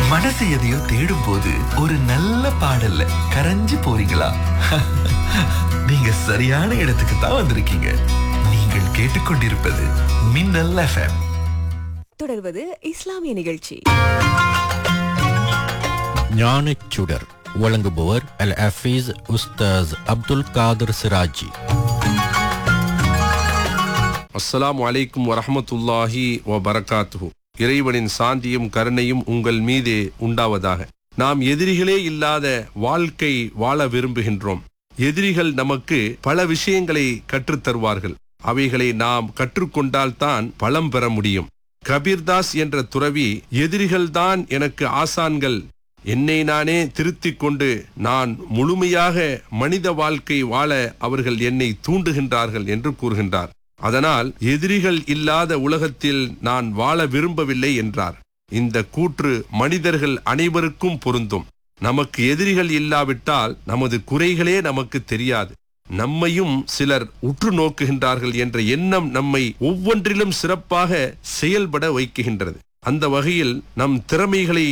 மனசு எதையோ தேடும் போது ஒரு நல்ல பாடல்ல கரைஞ்சு போறீங்களா நீங்க சரியான இடத்துக்கு தான் வந்திருக்கீங்க நீங்கள் கேட்டுக்கொண்டிருப்பது மின்னல் எஃப்எம் தொடர்வது இஸ்லாமிய நிகழ்ச்சி ஞானச் சுடர் வழங்குபவர் அல் ஹஃபீஸ் உஸ்தாஸ் அப்துல் காதர் சிராஜி அஸ்ஸலாமு அலைக்கும் வரஹமத்துல்லாஹி வ பரகாத்துஹு இறைவனின் சாந்தியும் கருணையும் உங்கள் மீதே உண்டாவதாக நாம் எதிரிகளே இல்லாத வாழ்க்கை வாழ விரும்புகின்றோம் எதிரிகள் நமக்கு பல விஷயங்களை கற்றுத் தருவார்கள் அவைகளை நாம் கற்றுக்கொண்டால்தான் பலம் பெற முடியும் கபீர்தாஸ் என்ற துறவி எதிரிகள்தான் எனக்கு ஆசான்கள் என்னை நானே திருத்திக் கொண்டு நான் முழுமையாக மனித வாழ்க்கை வாழ அவர்கள் என்னை தூண்டுகின்றார்கள் என்று கூறுகின்றார் அதனால் எதிரிகள் இல்லாத உலகத்தில் நான் வாழ விரும்பவில்லை என்றார் இந்த கூற்று மனிதர்கள் அனைவருக்கும் பொருந்தும் நமக்கு எதிரிகள் இல்லாவிட்டால் நமது குறைகளே நமக்கு தெரியாது நம்மையும் சிலர் உற்று நோக்குகின்றார்கள் என்ற எண்ணம் நம்மை ஒவ்வொன்றிலும் சிறப்பாக செயல்பட வைக்குகின்றது அந்த வகையில் நம் திறமைகளை